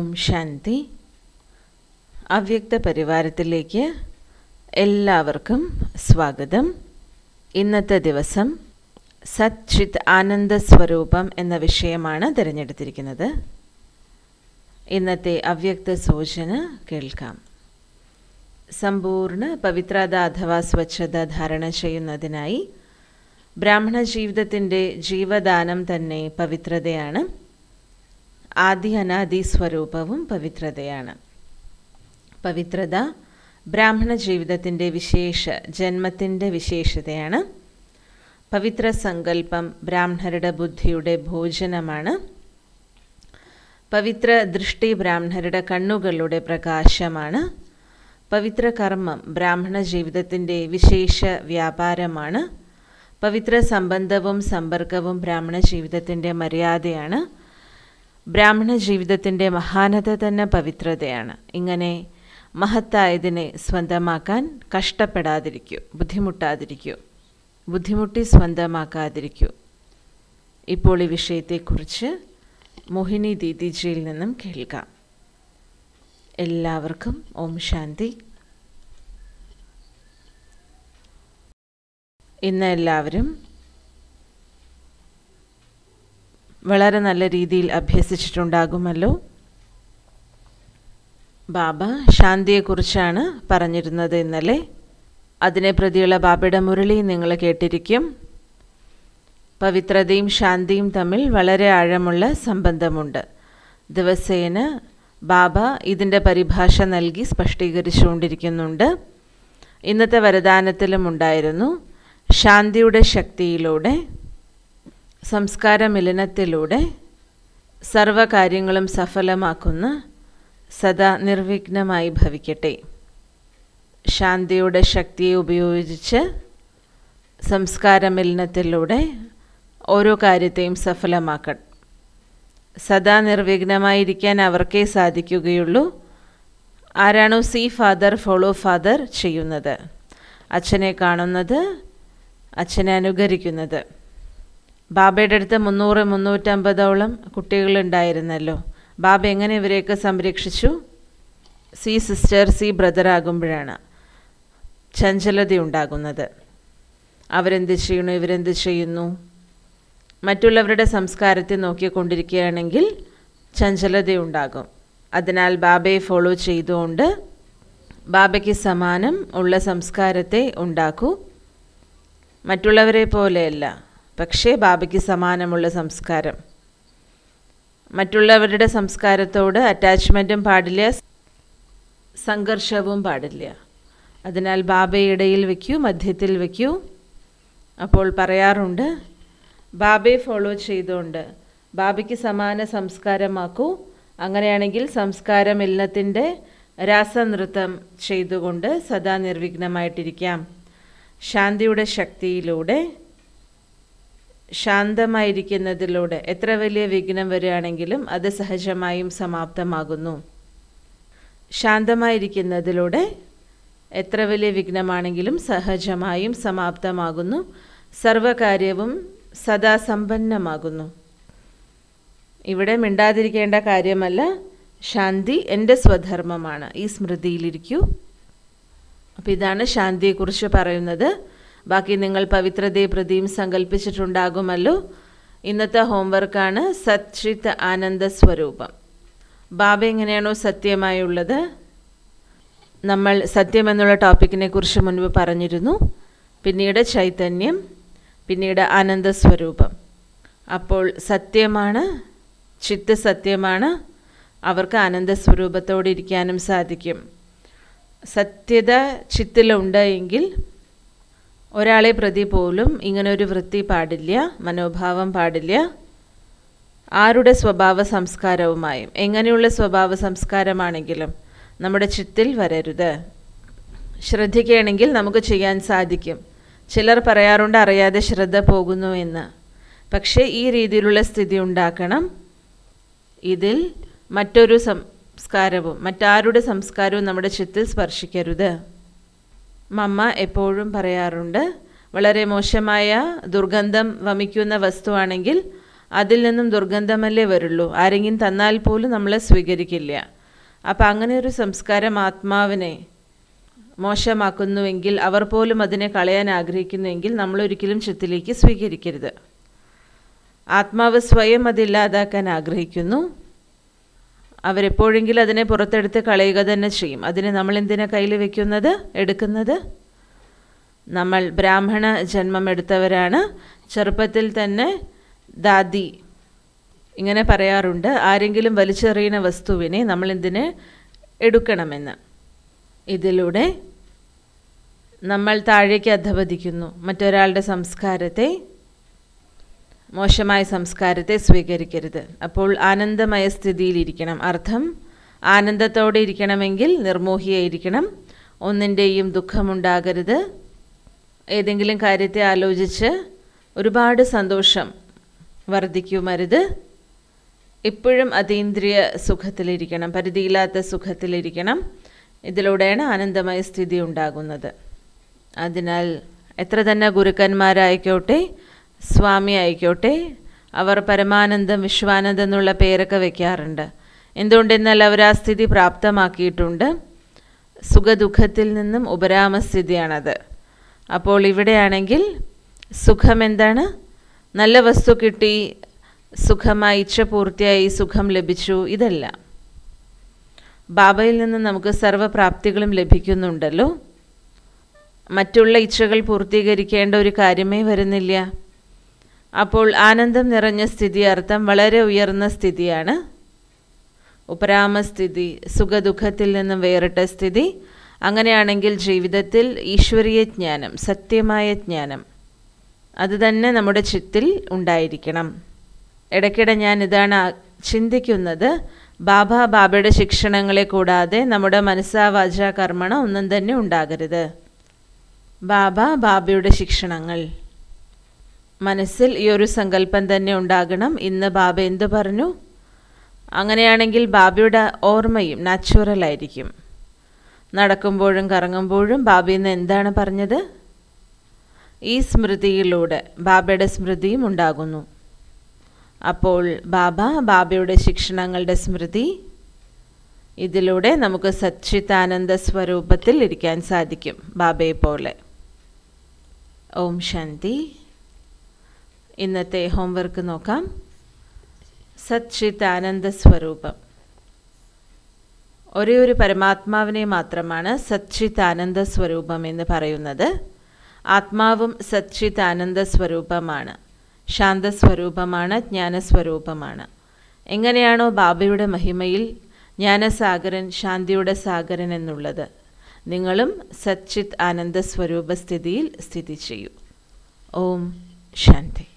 ശാന്തി അവ്യക്ത പരിവാരത്തിലേക്ക് എല്ലാവർക്കും സ്വാഗതം ഇന്നത്തെ ദിവസം സത് ചിത് ആനന്ദ സ്വരൂപം എന്ന വിഷയമാണ് തിരഞ്ഞെടുത്തിരിക്കുന്നത് ഇന്നത്തെ അവ്യക്ത സൂചന കേൾക്കാം സമ്പൂർണ്ണ പവിത്രത അഥവാ സ്വച്ഛത ധാരണ ചെയ്യുന്നതിനായി ബ്രാഹ്മണ ജീവിതത്തിൻ്റെ ജീവദാനം തന്നെ പവിത്രതയാണ് ആദി അനാദി സ്വരൂപവും പവിത്രതയാണ് പവിത്രത ബ്രാഹ്മണ ജീവിതത്തിൻ്റെ വിശേഷ ജന്മത്തിൻ്റെ വിശേഷതയാണ് പവിത്ര സങ്കല്പം ബ്രാഹ്മണരുടെ ബുദ്ധിയുടെ ഭോജനമാണ് പവിത്ര ദൃഷ്ടി ബ്രാഹ്മണരുടെ കണ്ണുകളുടെ പ്രകാശമാണ് പവിത്ര കർമ്മം ബ്രാഹ്മണ ജീവിതത്തിൻ്റെ വിശേഷ വ്യാപാരമാണ് പവിത്ര സംബന്ധവും സമ്പർക്കവും ബ്രാഹ്മണ ജീവിതത്തിൻ്റെ മര്യാദയാണ് ബ്രാഹ്മണ ജീവിതത്തിൻ്റെ മഹാനത തന്നെ പവിത്രതയാണ് ഇങ്ങനെ മഹത്തായതിനെ സ്വന്തമാക്കാൻ കഷ്ടപ്പെടാതിരിക്കൂ ബുദ്ധിമുട്ടാതിരിക്കൂ ബുദ്ധിമുട്ടി സ്വന്തമാക്കാതിരിക്കൂ ഇപ്പോൾ ഈ വിഷയത്തെക്കുറിച്ച് മോഹിനി ദീദിജിയിൽ നിന്നും കേൾക്കാം എല്ലാവർക്കും ഓം ശാന്തി ഇന്ന് എല്ലാവരും വളരെ നല്ല രീതിയിൽ അഭ്യസിച്ചിട്ടുണ്ടാകുമല്ലോ ബാബ ശാന്തിയെക്കുറിച്ചാണ് പറഞ്ഞിരുന്നത് ഇന്നലെ അതിനെ പ്രതിയുള്ള ബാബയുടെ മുരളി നിങ്ങൾ കേട്ടിരിക്കും പവിത്രതയും ശാന്തിയും തമ്മിൽ വളരെ ആഴമുള്ള സംബന്ധമുണ്ട് ദിവസേന ബാബ ഇതിൻ്റെ പരിഭാഷ നൽകി സ്പഷ്ടീകരിച്ചുകൊണ്ടിരിക്കുന്നുണ്ട് ഇന്നത്തെ വരദാനത്തിലും ഉണ്ടായിരുന്നു ശാന്തിയുടെ ശക്തിയിലൂടെ സംസ്കാര മിലനത്തിലൂടെ സർവകാര്യങ്ങളും സഫലമാക്കുന്ന സദാ നിർവിഘ്നമായി ഭവിക്കട്ടെ ശാന്തിയുടെ ശക്തിയെ ഉപയോഗിച്ച് സംസ്കാര മിലനത്തിലൂടെ ഓരോ കാര്യത്തെയും സഫലമാക്കണം സദാ നിർവിഘ്നമായിരിക്കാൻ അവർക്കേ സാധിക്കുകയുള്ളൂ ആരാണോ സീ ഫാദർ ഫോളോ ഫാദർ ചെയ്യുന്നത് അച്ഛനെ കാണുന്നത് അച്ഛനെ അനുകരിക്കുന്നത് ബാബയുടെ അടുത്ത് മുന്നൂറ് മുന്നൂറ്റമ്പതോളം കുട്ടികളുണ്ടായിരുന്നല്ലോ ബാബ എങ്ങനെ ഇവരെയൊക്കെ സംരക്ഷിച്ചു സി സിസ്റ്റർ സി ബ്രദർ ആകുമ്പോഴാണ് ചഞ്ചലത ഉണ്ടാകുന്നത് അവരെന്ത് ചെയ്യണു ഇവരെന്ത് ചെയ്യുന്നു മറ്റുള്ളവരുടെ സംസ്കാരത്തെ നോക്കിക്കൊണ്ടിരിക്കുകയാണെങ്കിൽ ചഞ്ചലതയുണ്ടാകും അതിനാൽ ബാബയെ ഫോളോ ചെയ്തുകൊണ്ട് ബാബയ്ക്ക് സമാനം ഉള്ള സംസ്കാരത്തെ ഉണ്ടാക്കൂ മറ്റുള്ളവരെ പോലെയല്ല പക്ഷേ ബാബയ്ക്ക് സമാനമുള്ള സംസ്കാരം മറ്റുള്ളവരുടെ സംസ്കാരത്തോട് അറ്റാച്ച്മെൻറ്റും പാടില്ല സംഘർഷവും പാടില്ല അതിനാൽ ബാബയെ ഇടയിൽ വയ്ക്കൂ മധ്യത്തിൽ വയ്ക്കൂ അപ്പോൾ പറയാറുണ്ട് ബാബയെ ഫോളോ ചെയ്തുകൊണ്ട് ബാബയ്ക്ക് സമാന സംസ്കാരമാക്കൂ അങ്ങനെയാണെങ്കിൽ സംസ്കാരം ഇല്ലത്തിൻ്റെ രാസനൃത്തം ചെയ്തുകൊണ്ട് സദാ നിർവിഘ്നമായിട്ടിരിക്കാം ശാന്തിയുടെ ശക്തിയിലൂടെ ശാന്തമായിരിക്കുന്നതിലൂടെ എത്ര വലിയ വിഘ്നം വരികയാണെങ്കിലും അത് സഹജമായും സമാപ്തമാകുന്നു ശാന്തമായിരിക്കുന്നതിലൂടെ എത്ര വലിയ വിഘ്നമാണെങ്കിലും സഹജമായും സമാപ്തമാകുന്നു സർവകാര്യവും സദാ സമ്പന്നമാകുന്നു ഇവിടെ മിണ്ടാതിരിക്കേണ്ട കാര്യമല്ല ശാന്തി എൻ്റെ സ്വധർമ്മമാണ് ഈ സ്മൃതിയിലിരിക്കൂ അപ്പോൾ ഇതാണ് ശാന്തിയെക്കുറിച്ച് പറയുന്നത് ബാക്കി നിങ്ങൾ പവിത്രതയെ പ്രതിയും സങ്കല്പിച്ചിട്ടുണ്ടാകുമല്ലോ ഇന്നത്തെ ഹോംവർക്കാണ് സച്ചിത് ആനന്ദ സ്വരൂപം ബാബ എങ്ങനെയാണോ സത്യമായുള്ളത് നമ്മൾ സത്യം എന്നുള്ള ടോപ്പിക്കിനെ കുറിച്ച് മുൻപ് പറഞ്ഞിരുന്നു പിന്നീട് ചൈതന്യം പിന്നീട് ആനന്ദ സ്വരൂപം അപ്പോൾ സത്യമാണ് ചിത്ത് സത്യമാണ് അവർക്ക് ആനന്ദ സ്വരൂപത്തോടെ ഇരിക്കാനും സാധിക്കും സത്യത ചിത്തിലുണ്ട് എങ്കിൽ ഒരാളെ പ്രതി പോലും ഇങ്ങനൊരു വൃത്തി പാടില്ല മനോഭാവം പാടില്ല ആരുടെ സ്വഭാവ സംസ്കാരവുമായും എങ്ങനെയുള്ള സ്വഭാവ സംസ്കാരമാണെങ്കിലും നമ്മുടെ ചിത്തിൽ വരരുത് ശ്രദ്ധിക്കുകയാണെങ്കിൽ നമുക്ക് ചെയ്യാൻ സാധിക്കും ചിലർ പറയാറുണ്ട് അറിയാതെ ശ്രദ്ധ പോകുന്നു എന്ന് പക്ഷേ ഈ രീതിയിലുള്ള സ്ഥിതി ഉണ്ടാക്കണം ഇതിൽ മറ്റൊരു സംസ്കാരവും മറ്റാരുടെ സംസ്കാരവും നമ്മുടെ ചിത്തിൽ സ്പർശിക്കരുത് മമ്മ എപ്പോഴും പറയാറുണ്ട് വളരെ മോശമായ ദുർഗന്ധം വമിക്കുന്ന വസ്തുവാണെങ്കിൽ അതിൽ നിന്നും ദുർഗന്ധമല്ലേ വരുള്ളൂ ആരെങ്കിലും തന്നാൽ പോലും നമ്മളെ സ്വീകരിക്കില്ല അപ്പം അങ്ങനെ ഒരു സംസ്കാരം ആത്മാവിനെ മോശമാക്കുന്നുവെങ്കിൽ അവർ പോലും അതിനെ കളയാൻ ആഗ്രഹിക്കുന്നുവെങ്കിൽ നമ്മൾ ഒരിക്കലും ചിത്തിലേക്ക് സ്വീകരിക്കരുത് ആത്മാവ് സ്വയം അതില്ലാതാക്കാൻ ആഗ്രഹിക്കുന്നു അവരെപ്പോഴെങ്കിലും അതിനെ പുറത്തെടുത്ത് കളയുക തന്നെ ചെയ്യും അതിനെ നമ്മൾ എന്തിനാ കയ്യിൽ വെക്കുന്നത് എടുക്കുന്നത് നമ്മൾ ബ്രാഹ്മണ ജന്മം എടുത്തവരാണ് ചെറുപ്പത്തിൽ തന്നെ ദാദി ഇങ്ങനെ പറയാറുണ്ട് ആരെങ്കിലും വലിച്ചെറിയുന്ന വസ്തുവിനെ നമ്മൾ എന്തിന് എടുക്കണമെന്ന് ഇതിലൂടെ നമ്മൾ താഴേക്ക് അധപതിക്കുന്നു മറ്റൊരാളുടെ സംസ്കാരത്തെ മോശമായ സംസ്കാരത്തെ സ്വീകരിക്കരുത് അപ്പോൾ ആനന്ദമയ സ്ഥിതിയിലിരിക്കണം അർത്ഥം ആനന്ദത്തോടെ ഇരിക്കണമെങ്കിൽ നിർമോഹിയായിരിക്കണം ഒന്നിൻ്റെയും ദുഃഖമുണ്ടാകരുത് ഏതെങ്കിലും കാര്യത്തെ ആലോചിച്ച് ഒരുപാട് സന്തോഷം വർദ്ധിക്കുമരുത് എപ്പോഴും അതീന്ദ്രിയ സുഖത്തിലിരിക്കണം പരിധിയില്ലാത്ത സുഖത്തിലിരിക്കണം ഇതിലൂടെയാണ് ആനന്ദമയ സ്ഥിതി ഉണ്ടാകുന്നത് അതിനാൽ എത്ര തന്നെ ഗുരുക്കന്മാരായിക്കോട്ടെ സ്വാമി ആയിക്കോട്ടെ അവർ പരമാനന്ദം വിശ്വാനന്ദം എന്നുള്ള പേരൊക്കെ വെക്കാറുണ്ട് എന്തുകൊണ്ടെന്നാൽ അവർ ആ സ്ഥിതി പ്രാപ്തമാക്കിയിട്ടുണ്ട് സുഖദുഃഖത്തിൽ നിന്നും ഉപരാമസ്ഥിതിയാണത് അപ്പോൾ ഇവിടെയാണെങ്കിൽ സുഖം എന്താണ് നല്ല വസ്തു കിട്ടി സുഖമായി ഇച്ഛ പൂർത്തിയായി സുഖം ലഭിച്ചു ഇതല്ല ബാബയിൽ നിന്ന് നമുക്ക് സർവ്വപ്രാപ്തികളും ലഭിക്കുന്നുണ്ടല്ലോ മറ്റുള്ള ഇച്ഛകൾ പൂർത്തീകരിക്കേണ്ട ഒരു കാര്യമേ വരുന്നില്ല അപ്പോൾ ആനന്ദം നിറഞ്ഞ സ്ഥിതി അർത്ഥം വളരെ ഉയർന്ന സ്ഥിതിയാണ് ഉപരാമസ്ഥിതി സുഖദുഃഖത്തിൽ നിന്നും വേറിട്ട സ്ഥിതി അങ്ങനെയാണെങ്കിൽ ജീവിതത്തിൽ ഈശ്വരീയ ജ്ഞാനം സത്യമായ ജ്ഞാനം അത് തന്നെ നമ്മുടെ ചിത്തിൽ ഉണ്ടായിരിക്കണം ഇടയ്ക്കിടെ ഞാൻ ഇതാണ് ചിന്തിക്കുന്നത് ബാബ ബാബയുടെ ശിക്ഷണങ്ങളെ കൂടാതെ നമ്മുടെ മനസ്സാ വാച കർമ്മണ ഒന്നും തന്നെ ഉണ്ടാകരുത് ബാബ ബാബയുടെ ശിക്ഷണങ്ങൾ മനസ്സിൽ ഈ ഒരു സങ്കല്പം തന്നെ ഉണ്ടാകണം ഇന്ന് ബാബ എന്തു പറഞ്ഞു അങ്ങനെയാണെങ്കിൽ ബാബയുടെ ഓർമ്മയും നാച്ചുറൽ ആയിരിക്കും നടക്കുമ്പോഴും കറങ്ങുമ്പോഴും ബാബ ഇന്ന് എന്താണ് പറഞ്ഞത് ഈ സ്മൃതിയിലൂടെ ബാബയുടെ സ്മൃതിയും ഉണ്ടാകുന്നു അപ്പോൾ ബാബ ബാബയുടെ ശിക്ഷണങ്ങളുടെ സ്മൃതി ഇതിലൂടെ നമുക്ക് സച്ചിത്താനന്ദ സ്വരൂപത്തിൽ ഇരിക്കാൻ സാധിക്കും ബാബയെ പോലെ ഓം ശാന്തി ഇന്നത്തെ ഹോംവർക്ക് നോക്കാം സച്ചിത്താനന്ദ സ്വരൂപം ഒരേ ഒരു പരമാത്മാവിനെ മാത്രമാണ് സച്ചിത്താനന്ദ സ്വരൂപം എന്ന് പറയുന്നത് ആത്മാവും സച്ചിത്താനന്ദ സ്വരൂപമാണ് ശാന്തസ്വരൂപമാണ് ജ്ഞാനസ്വരൂപമാണ് എങ്ങനെയാണോ ബാബയുടെ മഹിമയിൽ ജ്ഞാനസാഗരൻ ശാന്തിയുടെ സാഗരൻ എന്നുള്ളത് നിങ്ങളും സച്ചിത് ആനന്ദ സ്വരൂപ സ്ഥിതിയിൽ സ്ഥിതി ചെയ്യൂ ഓം ശാന്തി